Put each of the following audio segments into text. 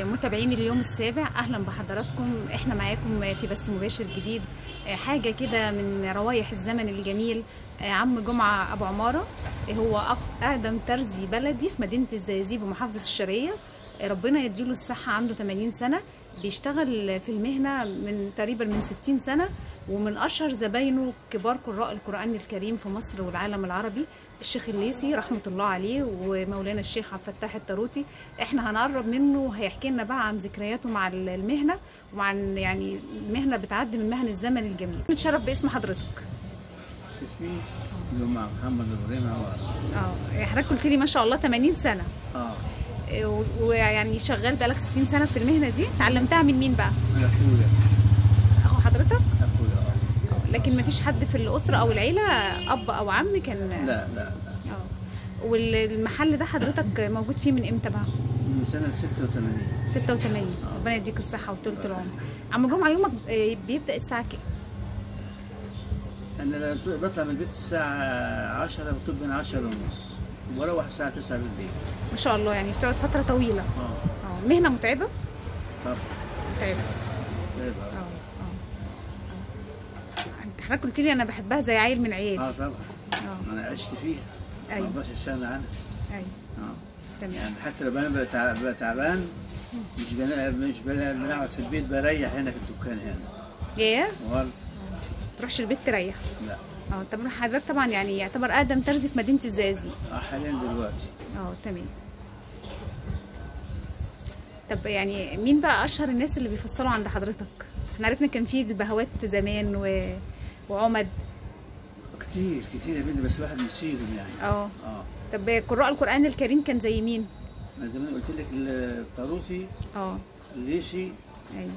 متابعين اليوم السابع اهلا بحضراتكم احنا معاكم في بث مباشر جديد حاجه كده من روايح الزمن الجميل عم جمعه ابو عماره هو أق- اقدم ترزي بلدي في مدينه الزقازيق بمحافظه الشرقيه ربنا يديله الصحه عنده 80 سنه بيشتغل في المهنه من تقريبا من 60 سنه ومن اشهر زباينه كبار قراء القران الكريم في مصر والعالم العربي الشيخ الليسي رحمه الله عليه ومولانا الشيخ عبد الفتاح الطاروطي احنا هنقرب منه وهيحكي لنا بقى عن ذكرياته مع المهنه وعن يعني المهنه بتعدي من مهن الزمن الجميل نتشرف باسم حضرتك اسمي جمعة محمد ابراهيم عوار اه حضرتك قلت لي ما شاء الله 80 سنه اه إيه، و- ويعني شغال بقالك 60 سنه في المهنه دي اتعلمتها من مين بقى اخويا اخو حضرتك اخويا اه لكن ما فيش حد في الاسره او العيله اب او عم كان لا لا لا اه والمحل ده حضرتك موجود فيه من امتى بقى من سنة 86 86 ربنا يديك الصحه وطولة العمر عم جمعه يومك آه، بيبدا الساعه كام انا لا- بطلع من البيت الساعة 10 وطب من 10 ونص وبروح الساعة 9 بالليل ما شاء الله يعني بتقعد فتره طويله اه اه مهنه متعبه طب متعبه طيب اه اه اه انت حضرتك قلت لي انا بحبها زي عيل من عيالي اه طبعا اه انا عشت فيها أيوة. 15 سنة عنها ايوه اه تمام يعني حتى لو انا بقى تع- بقى تعبان مش بنا- مش بنا- بنقعد في البيت بريح هنا في الدكان هنا ياه والله تروحش البيت تريح لا اه طب حضرتك طبعا يعني يعتبر اقدم ترزي في مدينه الزقازيق آه، حاليا دلوقتي اه تمام طب يعني مين بقى اشهر الناس اللي بيفصلوا عند حضرتك احنا عرفنا كان في البهوات زمان و... وعمد كتير كتير يا بنتي بس الواحد نسيهم يعني اه اه طب قراء القران الكريم كان زي مين انا زي ما أنا قلت لك الطاروسي اه الليسي ايوه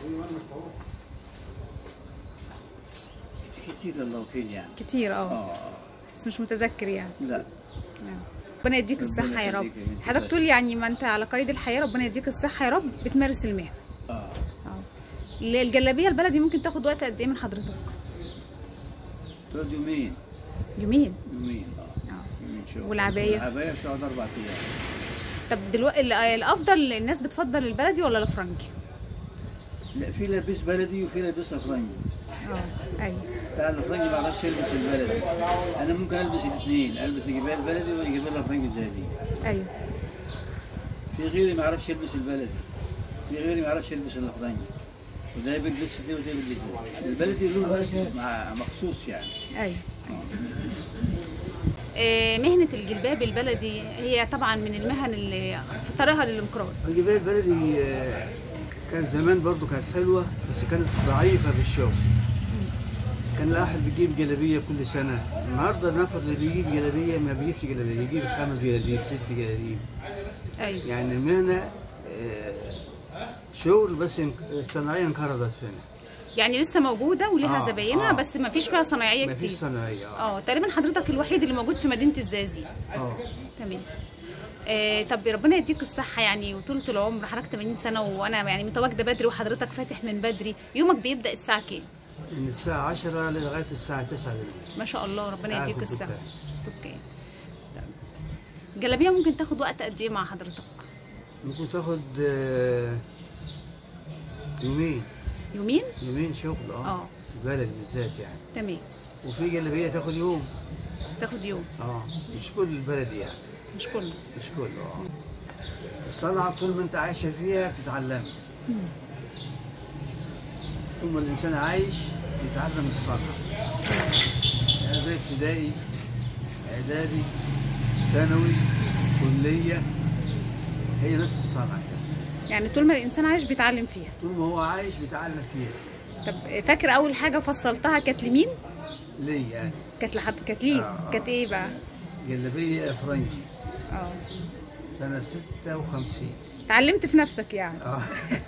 كتير الله وكيل يعني كتير اه اه بس مش متذكر يعني لا آه. ربنا يديك ربنا الصحه يا رب يخليك يا بنتي. حضرتك تقول يعني ما انت على قيد الحياه ربنا يديك الصحه يا رب بتمارس المهنه اه اه الجلابيه البلدي ممكن تاخد وقت قد ايه من حضرتك تقعد يومين يومين يومين اه اه يومين شغل والعباية؟ العباية بتقعد اربع ايام طب دلوقتي ال- الافضل الناس بتفضل البلدي ولا الافرنجي لا في لابس بلدي وفي لابس افرنجي اه ايوه بتاع الافرنجي ما اعرفش البس البلدي انا ممكن البس الاثنين البس جبال البلدي وجبال الافرنجي زي دي ايوه في غيري ما يعرفش يلبس البلدي في غيري ما يعرفش يلبس الافرنجي وده بيلبس دي وده بيلبس دي البلدي له اسم مع مخصوص يعني ايوه آه، مهنة الجلباب البلدي هي طبعا من المهن اللي في طريقها للانقراض الجبال البلدي آه، كان زمان برضو كانت حلوة بس كانت ضعيفة في الشغل كان الواحد بيجيب جلابية كل سنة النهاردة النفر اللي بيجيب جلابية ما بيجيبش جلابية يجيب خمس جلابيب ست جلابيب ايوه يعني المهنة آه، شغل بس انك- صناعية انقرضت فينا يعني لسه موجودة وليها آه، زباينها آه. بس ما فيش فيها صنايعية ما كتير فيش صناعية اه اه تقريبا حضرتك الوحيد اللي موجود في مدينة الزقازيق اه تمام آه طب ربنا يديك الصحة يعني وطولة العمر حضرتك 80 سنة وأنا يعني متواجدة بدري وحضرتك فاتح من بدري يومك بيبدأ الساعة كام؟ من الساعة 10 لغاية الساعة 9 بالليل ما شاء الله ربنا قاعد يديك في الصحة الدكان. دكان طب. الجلابية ممكن تاخد وقت قد إيه مع حضرتك؟ ممكن تاخد آه، يومين يومين؟ يومين شغل اه اه في البلد بالذات يعني تمام وفي جلابيه تاخد يوم تاخد يوم اه مش كل البلد يعني مش كله مش كله اه الصنعه طول ما انت عايشه فيها بتتعلم طول ما الانسان عايش بيتعلم الصنعه يعني زي ابتدائي اعدادي ثانوي كليه هي نفس الصنعه كده يعني طول ما الإنسان عايش بيتعلم فيها طول ما هو عايش بيتعلم فيها طب فاكر أول حاجة فصلتها كانت لمين؟ ليه يعني كانت لحد كانت ليه؟ آه. كانت إيه بقى؟ جلابيه فرنجي اه سنه 56 اتعلمت في نفسك يعني اه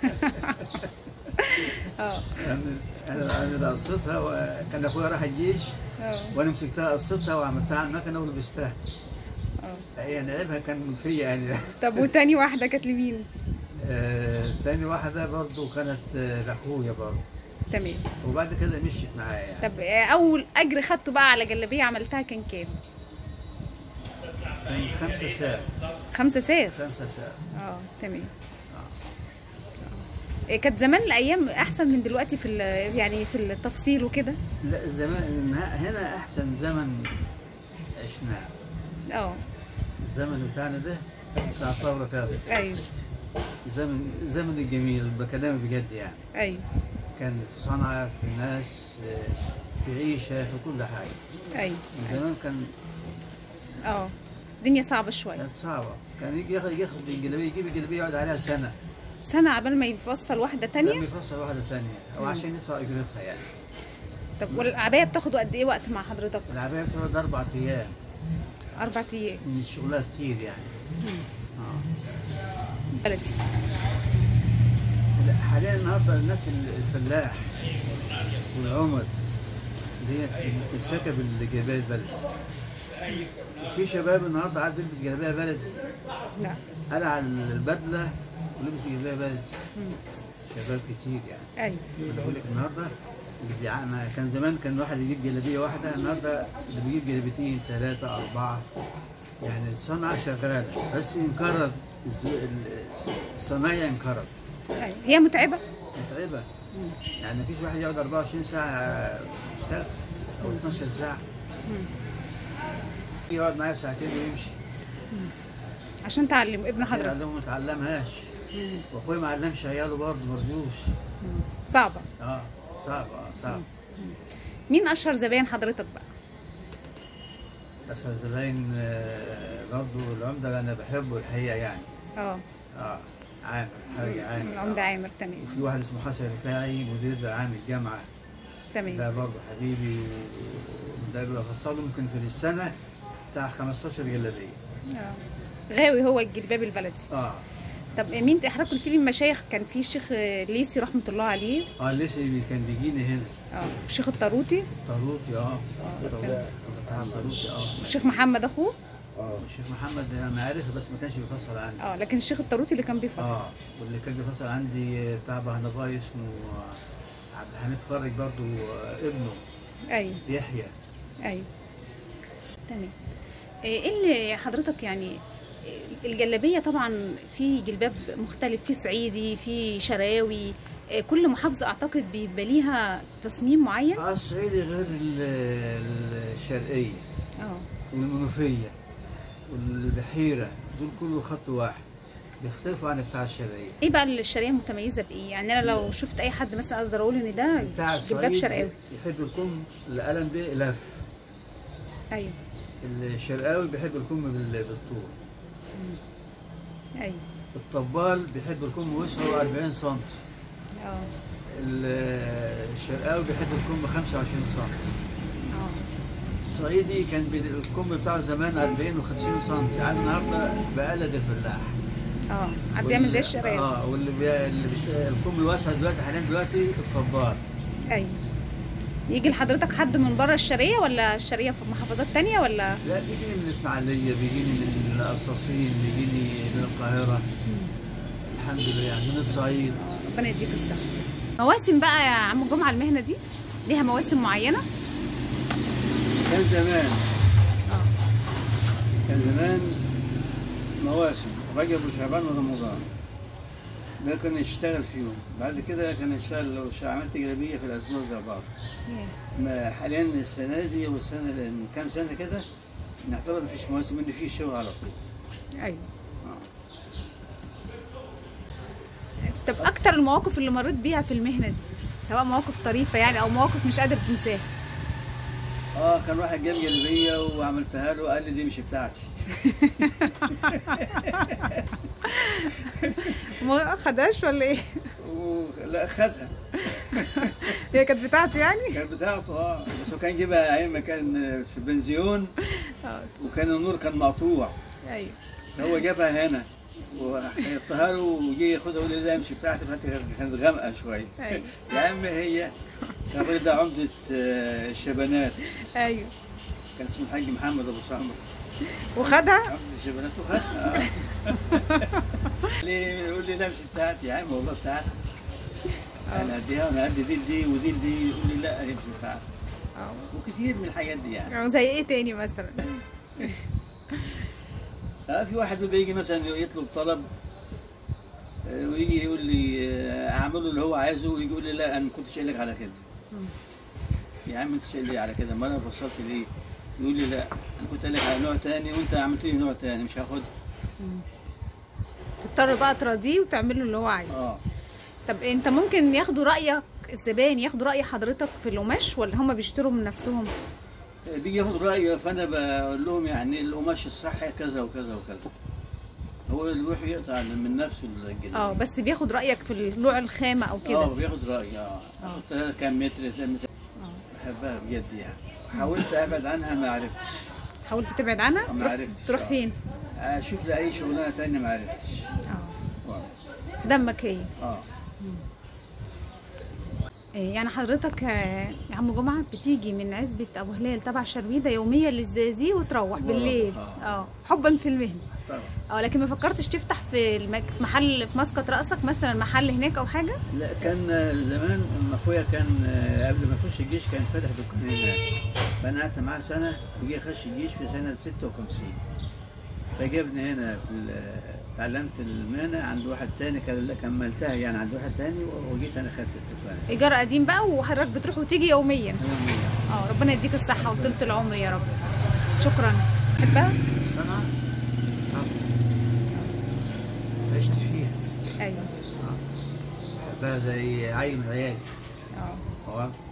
اه انا انا أنا قصيتها وكان اخويا راح الجيش اه وانا مسكتها قصيتها وعملتها على المكنه ولبستها اه يعني عيبها كان فيا يعني طب وتاني واحدة كانت لمين؟ آه، تاني واحدة برضو كانت آه، لأخويا برضو تمام وبعد كده مشيت معايا يعني طب آه، أول أجر خدته بقى على جلابية عملتها كان كام؟ كان خمسة ساعة خمسة ساعات خمسة ساعة اه تمام إيه، كانت زمان الايام احسن من دلوقتي في ال- يعني في التفصيل وكده لا زمان هنا احسن زمن عشناه اه الزمن بتاعنا ده بتاع الثوره كده ايوه زمن زمن الجميل بكلامك بجد يعني ايوه كان في صنعة في ناس آه، في عيشة في كل حاجة ايوه زمان كان اه الدنيا صعبه شويه كانت صعبة كان يجي ياخد ياخد الجلابية يجيب الجلابية يقعد عليها سنة سنه عبال ما يفصل واحده لما تانية يفصل واحدة ثانية أو عشان يدفع أجرتها يعني طب والعبايه بتاخد قد ايه وقت مع حضرتك العباية بتقعد أربع أيام اربع ايام من شغلها كتير يعني آه. بلدي لا، حاليا النهارده الناس الفلاح والعمد ديت بترتكب الجلابيه البلدي في شباب النهارده عاد بيلبس جلابيه بلدي لا قلع البدله ولبس جلابيه بلدي شباب كتير يعني ايوه أنا بقول لك النهارده اللي بيع- ما كان زمان كان واحد يجيب جلابيه واحده النهارده اللي بيجيب جلابيتين ثلاثه اربعه يعني الصنعه شغاله بس انقرض الز- ال- الصنايع انقرض ايوه هي متعبه متعبه يعني مفيش واحد يقعد 24 ساعه يشتغل او 12 ساعه يقعد معايا ساعتين ويمشي عشان تعلم ابن حضرتك يعلمه ما اتعلمهاش واخويا ما علمش عياله برضه ما رضيوش صعبه اه صعب اه صعب مين اشهر زباين حضرتك بقى بس الزباين آه، برضه العمده اللي انا بحبه الحقيقه يعني اه اه عامر حاجه عامر العمده آه. عامر تمام وفي واحد اسمه حسن رفاعي مدير عام الجامعه ده تمام برضه حبيبي و- ده بفصله ممكن في السنه بتاع 15 جلابيه آه. غاوي هو الجلباب البلدي اه طب مين حضرتك قلت لي المشايخ كان في الشيخ ليسي رحمه الله عليه اه لسه اللي كان بيجيني هنا اه الشيخ الطاروطي طاروطي اه تمام. بتاع طاروطي اه والشيخ محمد اخوه الشيخ محمد انا معرفه بس ما كانش بيفصل عندي اه لكن الشيخ الطاروطي اللي كان بيفصل اه واللي كان بيفصل عندي بتاع بهنباي اسمه آه، عبد الحميد فرج برضه آه، ابنه ايوه يحيى ايوه تمام ايه اللي حضرتك يعني الجلابيه طبعا في جلباب مختلف في صعيدي في شراوي إيه، كل محافظه اعتقد بيبقى ليها تصميم معين اه الصعيدي غير ال- الشرقيه اه والمنوفيه والبحيره دول كله خط واحد بيختلفوا عن بتاع الشرقيه ايه بقى الشرقيه متميزه بايه يعني انا لو شفت اي حد مثلا اقدر اقول ان ده بتاع جلباب الصعيد شرقاوي يحب الكم القلم ده لف ايوه الشرقاوي بيحب الكم بال- بالطول ايوه الطبال بيحب الكم وسعه 40 سم اه الشرقاوي بيحب الكم 25 سم اه الصعيدي كان بي- الكم بتاعه زمان 40 و50 سم يعني النهارده بقلد الفلاح اه عاد بيعمل زي واللي- الشراوي اه واللي بي... اللي بيش... الكم الواسع دلوقتي حاليا دلوقتي الطبال ايوه يجي لحضرتك حد من بره الشرقيه ولا الشرقيه في محافظات تانية ولا لا بيجيني من الاسماعيليه بيجيني من القصاصين بيجيني من القاهره الحمد لله يعني من الصعيد ربنا يديك الصحه مواسم بقى يا عم جمعه المهنه دي ليها مواسم معينه كان زمان اه كان زمان مواسم رجب وشعبان ورمضان ده كان يشتغل فيهم بعد كده كان يشتغل لو شا- عملت جلابيه في الاسبوع زي بعض ما حاليا السنه دي والسنه من كام سنه كده نعتبر مفيش مواسم ان في شغل على طول ايوه آه. طب اكتر المواقف اللي مريت بيها في المهنه دي سواء مواقف طريفه يعني او مواقف مش قادر تنساها اه كان واحد جاب جلابيه وعملتها له قال لي دي مش بتاعتي ما خدهاش ولا ايه و... لا خدها هي كانت بتاعته يعني كانت بتاعته اه بس هو كان جيبها ايام ما كان في بنزيون اه وكان النور كان مقطوع ايوه هو جابها هنا وحطها له وجي ياخدها ويقول لي لا مش بتاعتي بتاعتي كانت غامقه شويه ايوه يا عم هي كان الراجل ده عمده آه، الشبانات ايوه كان اسمه الحاج محمد ابو سمر وخدها عمده الشبانات وخدها آه. ليه يقول لي لا مش بتاعتي يا عم والله بتاعتي انا اديها انا ادي دي دي ودي دي يقول لي لا هي مش بتاعتي اه وكتير من الحاجات دي يعني يعني زي ايه تاني مثلا آه في واحد بيجي مثلا يطلب طلب آه، ويجي يقول لي آه، اعمله اللي هو عايزه ويجي يقول لي لا انا ما كنتش قايل لك على كده مم. يا عم انت قايل لي على كده ما انا فصلت ليه يقول لي لا انا كنت قايل لك على نوع تاني وانت عملت لي نوع تاني مش هاخدها تضطر بقى تراضيه وتعمل له اللي هو عايزه اه طب انت ممكن ياخدوا رايك الزبائن ياخدوا راي حضرتك في القماش ولا هم بيشتروا من نفسهم بيجي ياخد رايي فانا بقول لهم يعني القماش الصح كذا وكذا وكذا هو اللي بيروح يقطع من نفسه الجلد اه بس بياخد رايك في نوع الخامه او اه كده بياخد رايي اه احطها كام متر كام متر بحبها بجد يعني حاولت ابعد عنها ما عرفتش حاولت تبعد عنها ما تروح, عرفتش، تروح آه. فين اشوف لي اي شغلانه تانية ما عرفتش اه اه في دمك هي اه إيه، يعني حضرتك آه، يا عم جمعه بتيجي من عزبه ابو هلال تبع شرويده يوميا للزقازيق وتروح بروح، بالليل آه. اه حبا في المهنه طبعا اه لكن ما فكرتش تفتح في المك... في محل في مسقط راسك مثلا محل هناك او حاجه لا كان زمان لما اخويا كان آه، قبل ما يخش الجيش كان فاتح دكان هناك فانا قعدت معاه سنه وجي يخش الجيش في سنه 56 فجابني هنا في ال- اتعلمت المهنه عند واحد تاني كان كملتها يعني عند واحد تاني وجيت انا خدت الدكان ايجار قديم بقى وحضرتك بتروح وتيجي يوميا يوميا. اه ربنا يديك الصحه وطولة العمر يا رب شكرا تحبها صنعة آه. عشت فيها ايوه بحبها زي عيل من عيالي اه اه